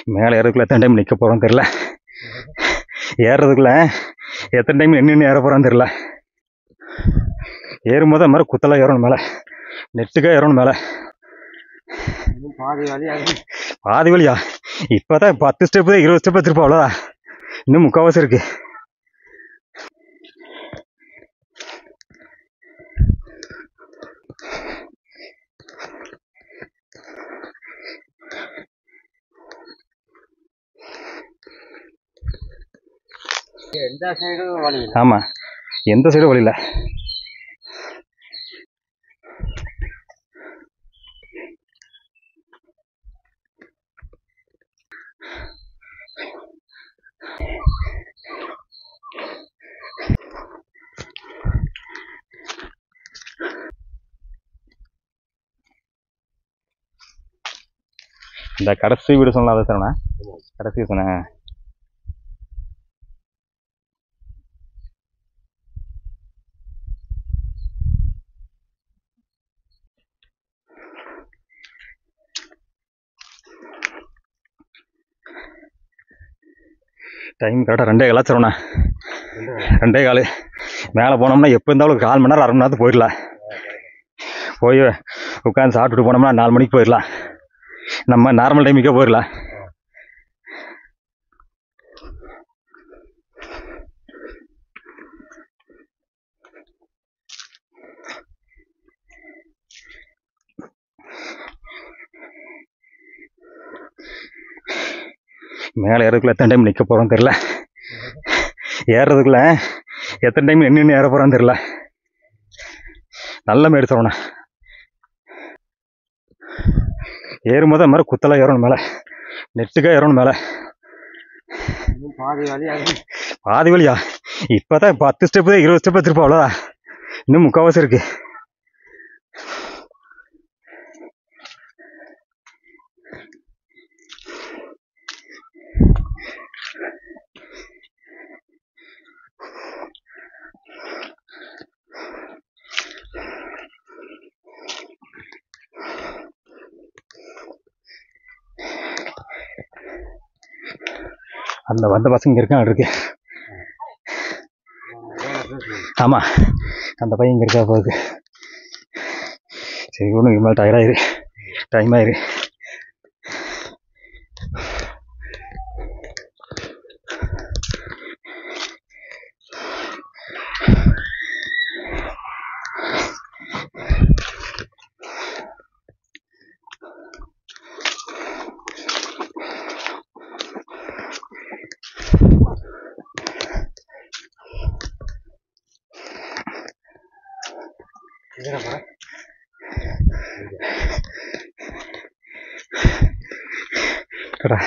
மேலே ஏறதுக்குள்ள எத்தனை டைம் நிற்க போகிறோம் தெரில ஏறுறதுக்குள்ள எத்தனை டைம் நின்று ஏற போகிறோன்னு தெரில ஏறும்போது அது மாதிரி குத்தலாக ஏறணும் மேலே நெட்டுக்காக ஏறணும் மேலே இன்னும் பாதி வழி ஆகுது பாதி வழியா இப்போ தான் பத்து ஸ்டெப்பு தான் இருபது ஸ்டெப் திருப்ப அவ்வளோதான் இன்னும் முக்கால்வாசி இருக்கு எந்த சைடும் வழி இல்லை ஆமாம் எந்த சைடும் வழி இல்லை இந்த கடைசி வீடு சொன்னா அதை தானே கடைசி சொன்னேன் டைம் கரெக்டாக ரெண்டே காலா சரவணா ரெண்டே காலு மேலே போனோம்னா எப்போ இருந்தாலும் ஒரு கால் மணி நேரம் அரை மணி நேரத்துக்கு போயிடலாம் போய் உட்காந்து சாப்பிட்டுட்டு போனோம்னா நாலு மணிக்கு போயிடலாம் நம்ம நார்மல் டைமுக்கே போயிடலாம் மேலே ஏறதுக்குள்ள எத்தனை டைம் நிற்க போகிறோம் தெரில ஏறுறதுக்குள்ள எத்தனை டைம் நின்று ஏற போகிறோன்னு தெரில நல்ல மேடு சரவணா ஏறும்போது அது மாதிரி குத்தலாக ஏறணும் மேலே நெட்டுக்காக ஏறணும் மேலே இன்னும் பாதி வழி ஆகுது பாதி வழியா இப்போ தான் பத்து ஸ்டெப்பு தான் இருபது ஸ்டெப் திருப்ப அவ்வளோதான் இன்னும் முக்கால்வாசி இருக்கு அந்த வந்த பசங்க இருக்கான் இருக்கு ஆமாம் அந்த பையன் இங்கே இருக்கா போகுது சரி ஒன்றும் இது மேலே டயர்டாயிரு டைம் ஆயிரு இதுல போற கடா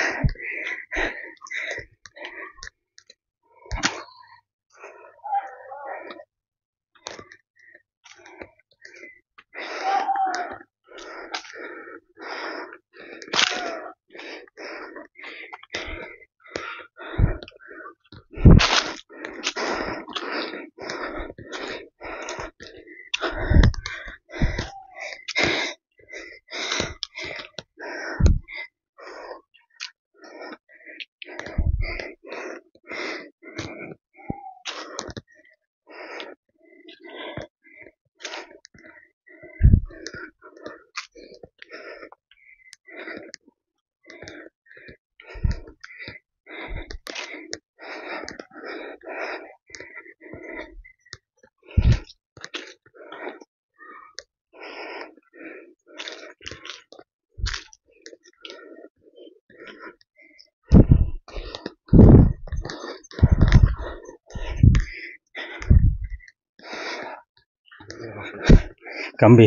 கம்பி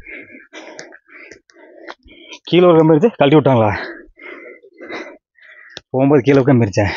கீழே ஒரு கம்பி இருந்துச்சு கழட்டி விட்டாங்களா போகும்போது கீழே ஒரு கம்பி இருந்துச்சேன்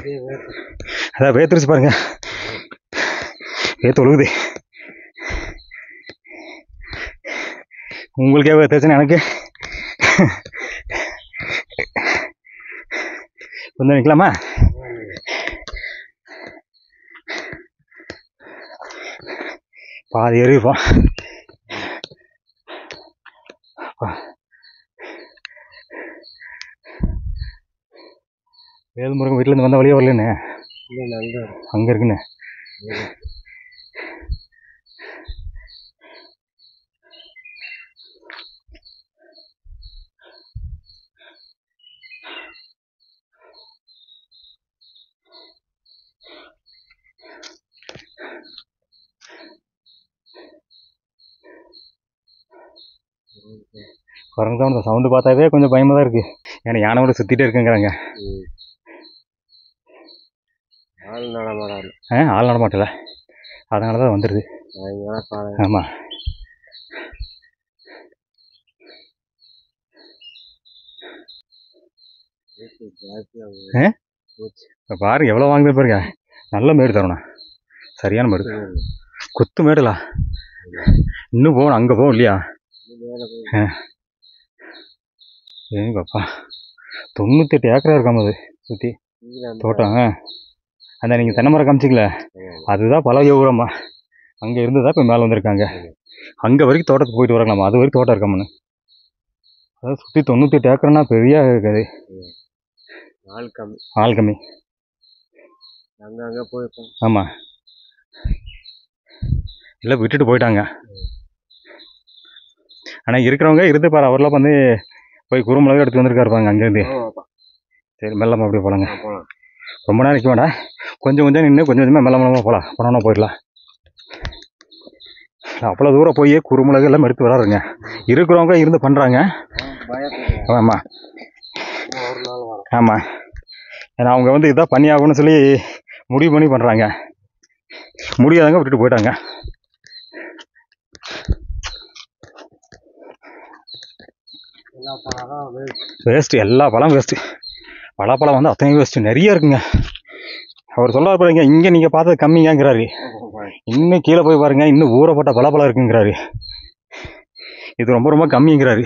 அப்படியே வேர்த்து. அதான் வேத்துருச்சு பாருங்க வேத்து ஒழுகுது உங்களுக்கே வேத்துருச்சுன்னு எனக்கு கொஞ்சம் நிற்கலாமா பாதி ஏறிப்போம் வேல்முருகன் வீட்டிலேருந்து வந்த வழியே வரலன்னு இது நல்லது. அங்கே இருக்குன்னு குரங்கு தான் சவுண்டு பார்த்தாவே கொஞ்சம் பயமாக தான் இருக்குது ஏன்னா யானை கூட சுற்றிட்டே இருக்குங்கிறாங்க ம். ஆள் நடமாடாது ஆ ஆள் நடமாட்டல அதனால தான் வந்துடுது பயங்கர பாதை ஆமாம் ஜாஸ்தியாக இப்போ பாருங்க எவ்வளோ வாங்குது பாருங்க நல்ல மேடு தரணும் சரியான மேடு குத்து மேடுலா இன்னும் போகணும் அங்கே போகும் இல்லையா மேலே போய் ஏங்கப்பா தொண்ணூத்தெட்டு ஏக்கரா இருக்காம அது சுற்றி கீழே அந்த தோட்டம் ஆ. அந்த நீங்கள் தென்னை மரம் காமிச்சிங்களே அதுதான் பழைய ஊரம்மா அங்கே இருந்து தான் இப்போ மேலே வந்திருக்காங்க அங்கே வரைக்கும் தோட்டத்துக்கு போயிட்டு வரலாமா அது வரைக்கும் தோட்டம் இருக்காமன்னு அதாவது சுற்றி தொண்ணூத்தெட்டு ஏக்கர்னா பெரிய இருக்குது ஆள் கம்மி ஆள் கம்மி அங்கங்கே போயிருக்கோம் ஆமாம் இல்லை விட்டுட்டு போயிட்டாங்க ஆனால் இருக்கிறவங்க இருந்து பாரு அவர்லாம் வந்து போய் குறுமிளகு எடுத்து வந்திருக்காரு பாருங்க அங்கேருந்து சரி மெல்லமாக அப்படியே போகலாங்க போகலாம் ரொம்ப நேரம் நிற்க வேண்டாம் கொஞ்சம் கொஞ்சம் நின்று கொஞ்சம் கொஞ்சமாக மெல்ல மெல்லமாக போகலாம் போனோன்னா போயிடலாம் அவ்வளோ தூரம் போய் குறுமிளகு எல்லாம் எடுத்து வராருங்க இருக்கிறவங்க இருந்து பண்ணுறாங்க பயப்படுறேன் ஆமாம் ஒரு நாள் வரோம் ஆமாம் ஏன்னா அவங்க வந்து இதான் பண்ணி ஆகணும்னு சொல்லி முடிவு பண்ணி பண்ணுறாங்க முடியாதவங்க விட்டுட்டு போயிட்டாங்க எல்லா பழம் வேஸ்ட் வேஸ்ட்டு எல்லா பழம் வேஸ்ட்டு பலாப்பழம் வந்து அத்தனை வேஸ்ட்டு நிறைய இருக்குங்க அவர் சொல்றாரு பாருங்க இங்கே நீங்கள் பார்த்தது கம்மிங்கிறாரு இன்னும் கீழே போய் பாருங்க இன்னும் ஊறப்பட்ட பலாப்பழம் இருக்குங்கிறாரு இது ரொம்ப ரொம்ப கம்மிங்கிறாரு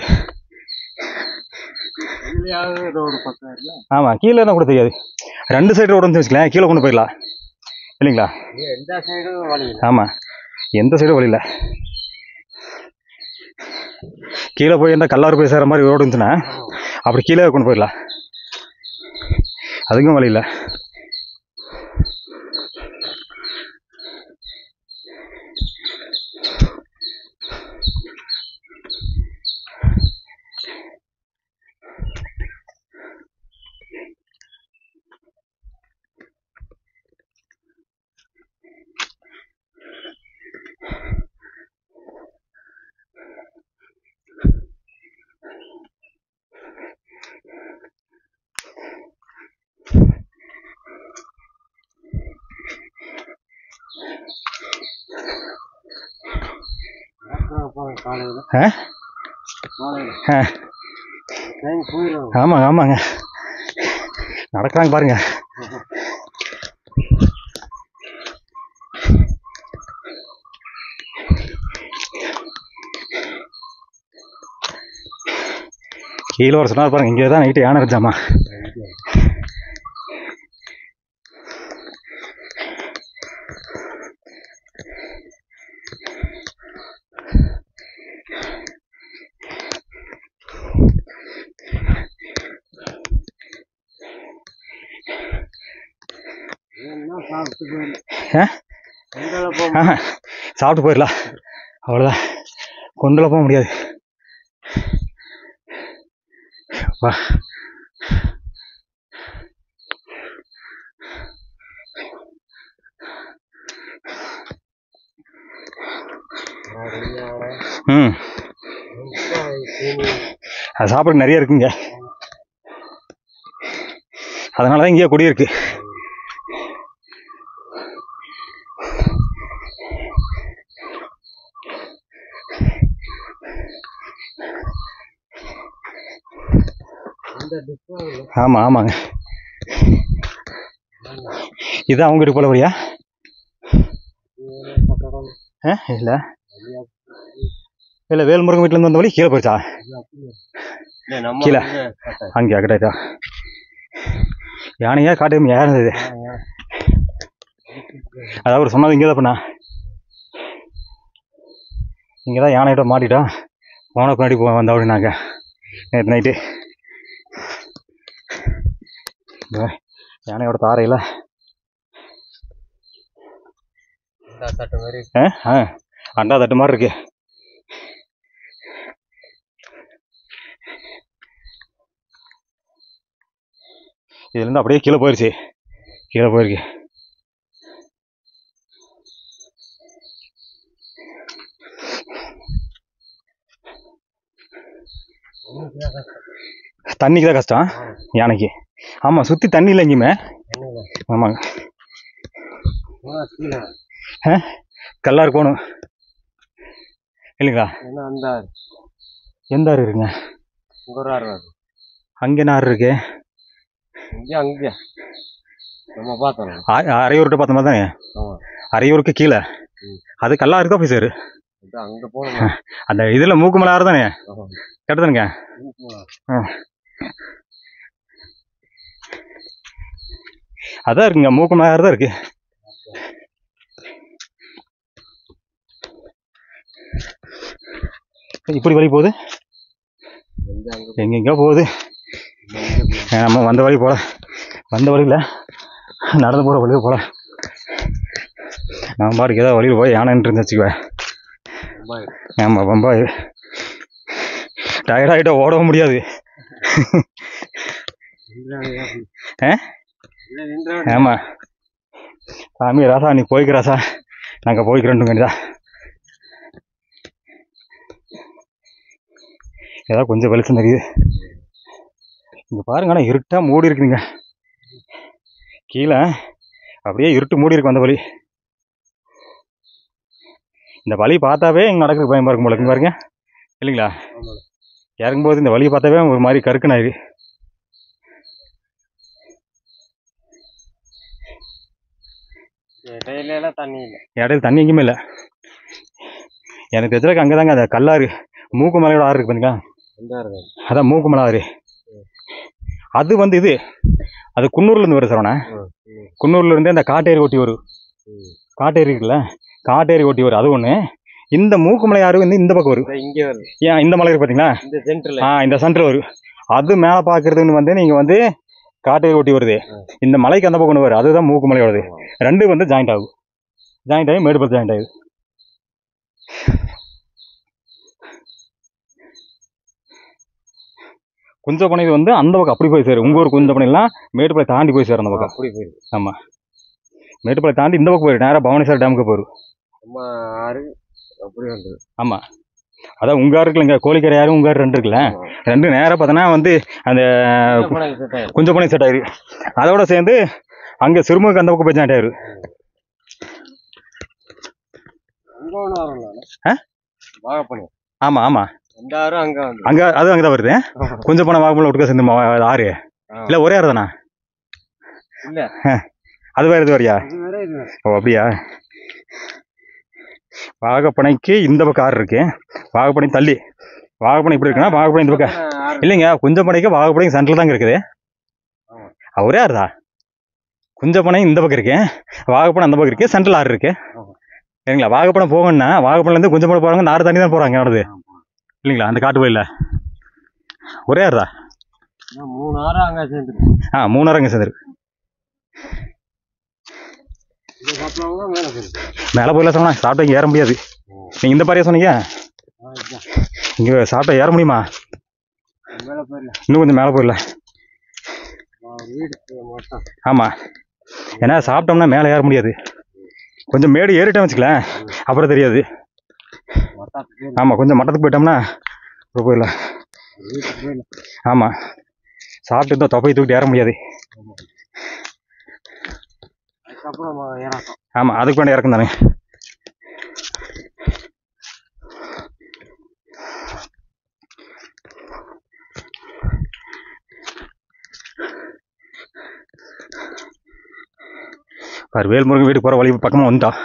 இல்லையாவது ரோடு பக்கம் இல்லை ஆமாம் கீழே தான் கூட தெரியாது ரெண்டு சைடு ரோடு வந்து வச்சுக்கலாம் கீழே கொண்டு போயிடலாம் இல்லைங்களா எந்த சைடும் வழி இல்லை ஆமாம் எந்த சைடும் வழி இல்லை கீழே போய் இருந்தால் கல்லாறு போய் சேர மாதிரி ரோடு இருந்துச்சுன்னா அப்படி கீழே கொண்டு போயிடலாம் அதுக்கும் வழி இல்லை போகிறேன் காலையில் ஆ காலையில் ஆ டைம் போயிடும் ஆமாங்க ஆமாங்க நடக்கிறாங்க பாருங்க கீழே வர சொன்னார் பாருங்க இங்கே தான் நைட்டு யானை இருந்துச்சாமா என்ன சாப்பிட்டு போயிடும் ஆ எங்களை போக ஆஹா, சாப்பிட்டு போயிடலாம் அவ்வளோதான் கொண்டுல போக முடியாது வா ம் அது சாப்பிட நிறைய இருக்குங்க அதனால தான் இங்கேயே குடி இருக்கு இந்த டிஸ்கவுண்ட் ஆமாம் ஆமாங்க இது அவங்க வீட்டுக்கு போல வழியா இது பக்கம் ஆ இல்லை இல்லை வேல்முருகன் வீட்டிலேருந்து வந்த வழி கீழே போயிடுச்சா இல்லை நம்ம கீழே. வந்து கட்ட- அங்கே கிடையாதா யானையா காட்டு யார் இருந்தது அதாவது அவர் சொன்னது இங்கே தான் பண்ணா இங்கே தான் யானையிட்ட மாட்டிட்டா போன பின்னாடி போ வந்த அப்படின்னாங்க நேற்று நைட்டு யானையோட தாரையில் இந்த தட்டு மாதிரி ஆ ஆ அண்டா தட்டு மாதிரி இருக்கு இதுலேருந்து அப்படியே கீழே போயிடுச்சு கீழே போயிருக்கு தண்ணிக்கு தான் கஷ்டம் யானைக்கு ஆமாம் சுற்றி தண்ணி இல்லை எங்கேயுமே என்னங்க ஆமாங்க போனா கீழே கல்லாறு போகணும் இல்லைங்களா என்ன அந்த எந்த ஆறு இருக்குங்க இங்க ஒரு ஆறு வருது அங்கே என்ன ஆறு இருக்கு இங்கே அங்கே நம்ம பார்த்தோம் ஆ- அரையூர்கிட்ட பார்த்த மாதிரி தானே ஆமா அரையூருக்கு கீழே ம். அது கல்லாறு தான் போய் சேரு இது அங்கே போகணும் அந்த இதில் மூக்கு மலை ஆறு தானே ஆமா. கரெக்டுதானுங்க இங்க போகலாம். அதான் இருக்குங்க மூக்கு மலை ஆறு தான் இருக்கு இப்படி வழி போகுது இங்க அங்கே எங்கெங்கோ போகுது நம்ம வந்த வழி போல வந்த வழியில் நடந்து போகிற வழியில் போல நான் பாட்டுக்கு ஏதோ வழியில் போய் யானைன்னு இருந்து வச்சுக்குவேன் ஆமாம் ரொம்ப டயர்டாகிட்ட ஓடவும் முடியாது ஆ? ஆமாம் சாமி ராசா நீ போய்க்க ராசா நாங்கள் போய்க்கிறோம் கண்டிதா ஏதோ கொஞ்சம் வெளிச்சம் தெரியுது இங்கே பாருங்க ஆனால் இருட்டாக மூடி இருக்குதுங்க கீழே அப்படியே இருட்டு மூடி இருக்கு வந்த வழி இந்த வழி பார்த்தாவே இங்கே நடக்கிற பயமா இருக்கும் போல இருக்கு பாருங்க இல்லைங்களா ஆமாம். இறங்கும்போது இந்த வழியை பார்த்தாவே ஒரு மாதிரி கருக்குனாயிரு இடையில எல்லாம் தண்ணி இல்லை இடையில தண்ணி எங்கேயுமே இல்லை எனக்கு தெரிஞ்சதுக்கு அங்கே தாங்க அந்த கல்லாறு மூக்கு மலையோட ஆறு இருக்கு பாருங்களா எந்த ஆறு தான் அதான் மூக்கு மலை ஆறு அது வந்து இது அது குன்னூர்லேருந்து வருது சரவணா குன்னூர்ல இருந்து அந்த காட்டேரி ஓட்டி வரும் காட்டேரி இருக்குல்ல காட்டேரி ஓட்டி வரும் அது ஒன்று இந்த மூக்கு மலை ஆறு வந்து இந்த பக்கம் வரும் இங்கே வருது ஏன் இந்த மலை இருக்கு பார்த்தீங்களா இந்த சென்டர்ல ஆ இந்த சென்டர் வரும் அது மேலே பார்க்கறதுன்னு வந்து நீங்கள் வந்து காட்டேரி ஓட்டி வருது இந்த மலைக்கு அந்த பக்கம் ஒன்று வரும் அதுதான் மூக்கு மலையோடது ரெண்டு வந்து ஜாயிண்ட் ஆகும் ஜாயிண்ட் ஆகி மேடுபல் ஜாயிண்ட் ஆகுது குஞ்சப்பனை வந்து அந்த பக்கம் அப்படி போய் சேரும் உங்க ஊர் குஞ்சப்பனைலாம் மேட்டுப்பாளையம் தாண்டி போய் சேரும் அந்த பக்கம் அப்படி போயிருக்கு மேட்டுப்பாளையம் தாண்டி இந்த பக்கம் போயிடும் நேராக பவானிசார் டேமுக்கு போயிடும் நம்ம ஆறு அப்படி வந்துருக்கு ஆமாம் அதான் உங்க ஆறு இருக்குல்ல இங்கே கோழிக்கரை யாரும் உங்க ஆறு ரெண்டு இருக்குல்ல ரெண்டு நேராக பார்த்தோன்னா வந்து அந்த செட் ஆயிரும் குஞ்சப்பனை செட் ஆயிரு அதோட சேர்ந்து அங்கே சிறுமுகைக்கு அந்த பக்கம் போய் ஜாயிண்ட் ஆயிரு அங்க ஒன்று வரும் ஆ? வாகப்பணி ஆமாம் ஆமாம் இந்த ஆறு அங்க வந்து அங்கே அது அங்கே தான் வருது குஞ்சப்பனை வாகமலை விட்டுக்க சேர்ந்து மா- ஆறு ஆ. இல்லை ஒரே ஆறு தானா இல்ல அது வேறு இது வரையா இது வேற இது வேற. ஓ அப்படியா வாகப்பனைக்கு இந்த பக்கம் ஆறு இருக்கு வாகப்பனை தள்ளி வாகப்பனை இப்படி இருக்குன்னா வாகப்பனை இந்த பக்கம் ஆறு இல்லைங்க குஞ்சப்பனைக்கு வாகப்பனைக்கு சென்டரில் தாங்க இருக்குது ஆமா. அஹ் ஒரே ஆறு தான் குஞ்சப்பனை இந்த பக்கம் இருக்கு வாகப்பனை அந்த பக்கம் இருக்கு சென்ட்ரல் ஆறு இருக்கு ஆமா. சரிங்களா வாகப்பனை போகணும்னா வாகப்பனைலேருந்து குஞ்சப்பனை போகிறாங்க நாறு தண்ணி தான் போகிறாங்க நடந்து இல்லைங்களா அந்த காட்டு வழியில் ஒரே ஆறு தான் இன்னும் மூணு ஆறு அங்க சேர்ந்துருக்கு ஆ மூணு ஆறு அங்கே சேர்ந்துருக்கு இது சாப்பிடுவாங்க மேல போயிருக்கு மேலே போயிடலாம் சொன்னா சாப்பிட்டா இங்கே ஏற முடியாது நீங்கள் இந்த பாரியா சொன்னீங்க ஆ, இதுதான். இங்கே சாப்பிட்டா ஏற முடியுமா மேல போயிடல இன்னும் கொஞ்சம் மேலே போயிடலாம் வீட்டுக்கு மட்டும் ஆமாம் ஏன்னா சாப்பிட்டோம்னா மேலே ஏற முடியாது கொஞ்சம் மேடு ஏறிட்டேன் வச்சுக்கலேன் அப்புறம் தெரியாது மொத்தத்துக்கு ஆமாம் கொஞ்சம் மட்டத்துக்கு போயிட்டோம்னா அப்புறம் போயிடலாம் வீட்டுக்கு போயிடல ஆமாம் சாப்பிட்டு இருந்தால் தொப்பை தூக்கிட்டு ஏற முடியாது அதுக்கப்புறம் இறக்கம் ஆமாம் அதுக்கு வேண்டிய இறக்கம் தானே பாரு வேல்முருகன் வீட்டுக்கு போகிற வழி பக்கமாக வந்துட்டோம்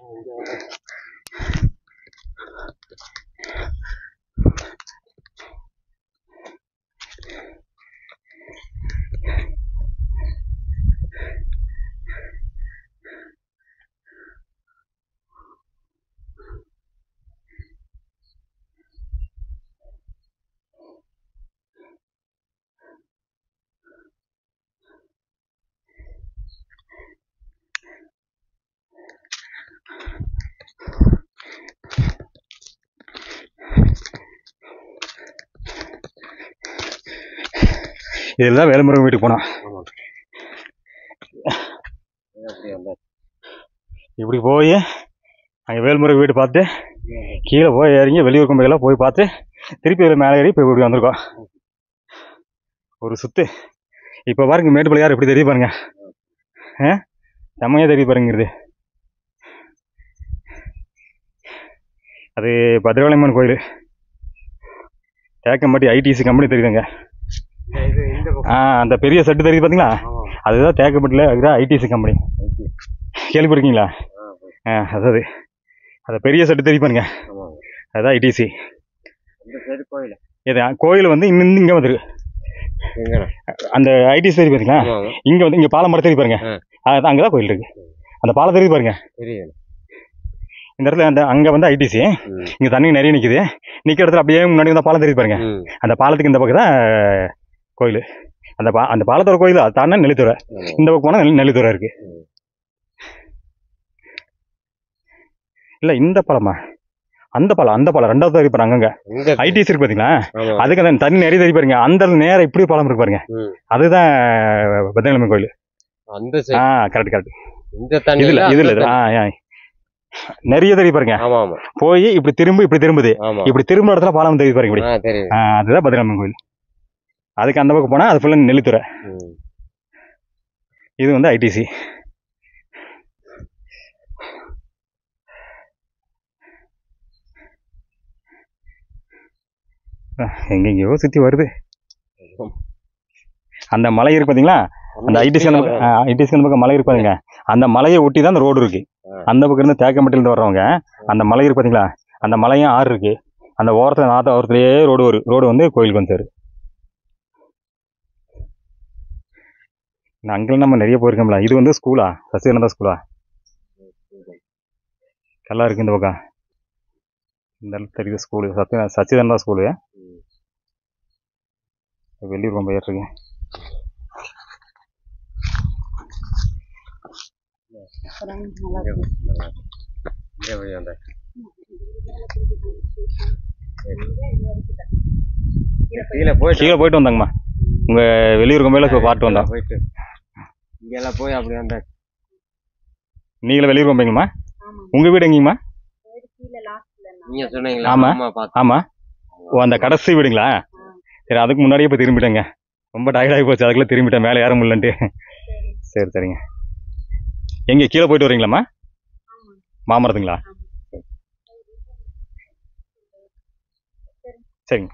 இதில் தான் வேல்முருகன் வீட்டுக்கு போனோம் ஆமாம் அப்படி வந்தாச்சு இப்படி போய் அங்கே வேல்முருகன் வீடு பார்த்து கீழே போய் இறங்கி வெளியூர் கும்பையெல்லாம் போய் பார்த்து திருப்பி இதில் மேலே ஏறி இப்போ இப்படி வந்திருக்கோம் ஒரு சுத்து இப்போ பாருங்க மேட்டுப்பாளையார் எப்படி தெரியுது பாருங்க ஆ செம்மையாக தெரியுது பாருங்கிறது அது பத்ரகாளியம்மன் கோயில் தேக்கம்பட்டி ஐடிசி கம்பெனி தெரியுதுங்க இந்த இது இந்த பக்கம் ஆ அந்த பெரிய செட்டு தெரியுது பார்த்தீங்களா ஆமாம் அதுதான் தேக்கப்பட்டில் இருக்கிற ஐடிசி கம்பெனி கேள்விப்பட்டிருக்கீங்களா ஆ ஆ அதாவது அந்த பெரிய செட்டு தெரியும் பாருங்க ஆமாங்க அதுதான் ஐடிசி இந்த சைடு கோயில் இது கோயில் வந்து இன்னும் இங்கே வந்துருக்கு எங்கண்ணா அந்த ஐடிசி தெரியும் பாருங்களா ஆமாங்க இங்கே வந்து இங்கே பாலம் மரம் தெரியும் பாருங்க ஆ. அங்கே தான் கோயில் இருக்கு அந்த பாலம் தெரியுது பாருங்க தெரியுது இந்த இடத்துல அந்த அங்கே வந்து ஐடிசி ம் இங்கே தண்ணி நிறைய நிற்குது நிற்கிற இடத்துல அப்படியே முன்னாடி வந்து பாலம் தெரியுது பாருங்க ம் அந்த பாலத்துக்கு இந்த பக்கம் தான் கோயில் அந்த பா அந்த பாலத்தோட கோயில் அது தானே நெல்லித்துறை ஆமாம் இந்த பக்கம் போனால் நெல் நெல்லித்துறை இருக்கு ம். இல்லை இந்த பாலமா அந்த பாலம் அந்த பாலம் ரெண்டாவது தெரியும் பாருங்க அங்கங்க இங்க ஐடிசி இருக்கு பார்த்தீங்களா ஆமாம் அதுக்கு அந்த தண்ணி நிறைய தெரியும் பாருங்க அந்த இடத்துல நேரம் இப்படி பாலம் இருக்கு பாருங்க ம் அதுதான் பத்திரகிழமை கோயில் அந்த ஆ சைடு கரெக்ட் கரெக்ட் இந்த தண்ணி இதுல இதுல இது. ஆ ஆ. நிறைய தெரியும் பாருங்க ஆமா ஆமா போய் இப்படி திரும்ப இப்படி திரும்புது ஆமா இப்படி திரும்ப இடத்துல பாலம் தெரியுது பாருங்க இப்படி ஆ தெரியுது ஆ, அதுதான் பத்திரகிழமை கோயில் அதுக்கு அந்த பக்கம் போனா அது ஃபுல்லாக நெல்லித்துறை ம் இது வந்து ஐடிசி எங்கெங்கேயோ சுற்றி வருது அந்த மலை இருக்கு பார்த்தீங்களா அந்த ஐடிசி அந்த பக்கம் ஐடிசி அந்த பக்கம் மலை இருக்கு பாருங்க அந்த மலையை ஒட்டி தான் அந்த ரோடு இருக்கு ஆ. அந்த பக்கம் இருந்து தேக்கம்பட்டிலேருந்து வர்றவங்க அந்த மலை இருக்கு பார்த்தீங்களா அந்த மலையும் ஆறு இருக்கு அந்த ஓரத்தில் நாத்த ஓரத்துலேயே ரோடு வரும் ரோடு வந்து கோயிலுக்கு வந்து சேரும் நான் அங்கெல்லாம் நம்ம நிறைய போயிருக்கோம்ல இது வந்து ஸ்கூலா சசிகனந்தா ஸ்கூலா நல்லா இருக்கு இந்த பக்கம் இந்த இடத்துல தெரியுது ஸ்கூலு சத்ய சச்சிதானந்தா ஸ்கூலு வெளியூர் ரொம்ப ஏறிருக்கு இங்க வழி வந்தா கீழே போயிட்டு கீழே போயிட்டு வந்தாங்கம்மா உங்க வெளியூர் கொம்பையில பாட்டு வந்தோம் போயிட்டு இங்கெல்லாம் போய் அப்படி வந்தா நீங்களே வெளியூர் கொம்பைங்கம்மா உங்க வீடு எங்கேங்கம்மா நீங்க சொன்னீங்களா ஆமா. ஆமா பார்த்தேன் ஆமா ஓ அந்த கடைசி வீடுங்களா சரி அதுக்கு முன்னாடியே இப்போ திரும்பிட்டேங்க ரொம்ப டயர்டாகி போச்சு அதுக்குள்ள திரும்பிட்டேன் மேலே ஏற முடியலன்ட்டு சரி சரிங்க எங்கே கீழே போயிட்டு வரீங்களாம்மா மாமரத்துங்களா சரிங்க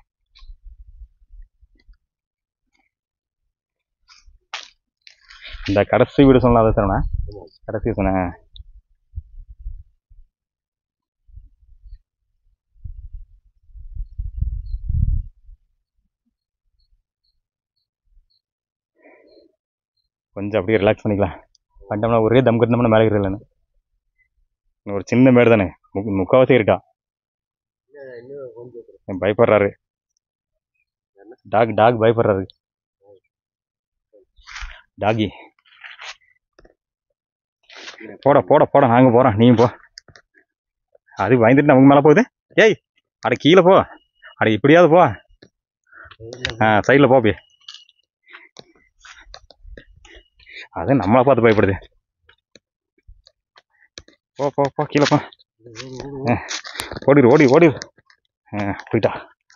இந்த கடைசி வீடு சொன்னா அதை சொன்னேன் கடைசி சொன்னேன் கொஞ்சம் அப்படியே ரிலாக்ஸ் பண்ணிக்கலாம் பண்ணிட்டோம்னா ஒரே தம் கட்டினோம்னா மேலே ஏறல இன்னும் ஒரு சின்ன மேடு தானே மு- முக்காவாசி ஏறிட்டான் என் பயப்படுறாரு டாக் டாக் பயப்படுறாரு டாகி போட போட போட நாங்க போறோம் நீயும் போ அது பயந்துட்டு நமக்கு மேலே போகுது ஏய் அட கீழே போ அட இப்படியாவது போ ஆ சைடில் போ அப்படியே அது நம்மளை பார்த்து பயப்படுது போ போ போ கீழே போ ஆ, ஓடிடு ஓடி ஓடிடு ஆ போயிட்டா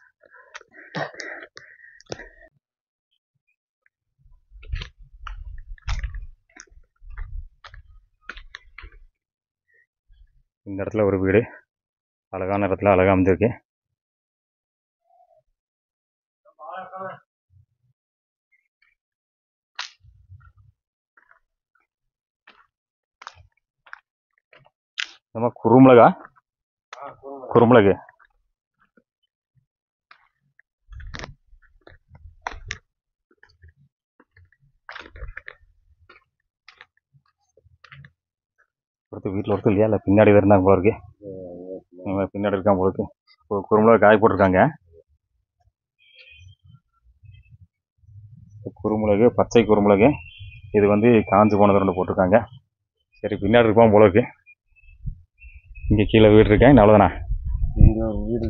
இந்த இடத்துல ஒரு வீடு அழகான இடத்துல அழகா அமைஞ்சிருக்கு நம்ம குறுமிளகா குறுமிளகு ஒருத்தர் வீட்டில் ஒருத்தர் இல்லையா இல்லை பின்னாடி தான் இருந்தாங்க போல இருக்கு இவன் பின்னாடி இருக்கான் போல இருக்கு ஒரு குறுமிளகு காய் போட்டிருக்காங்க குறுமிளகு பச்சை குறுமிளகு இது வந்து காஞ்சு போனது ரெண்டு போட்டிருக்காங்க சரி பின்னாடி இருப்பான் போல இருக்கு இங்கே கீழே வீடு இருக்கேன் அவ்வளோதானா இங்க ஒரு வீடு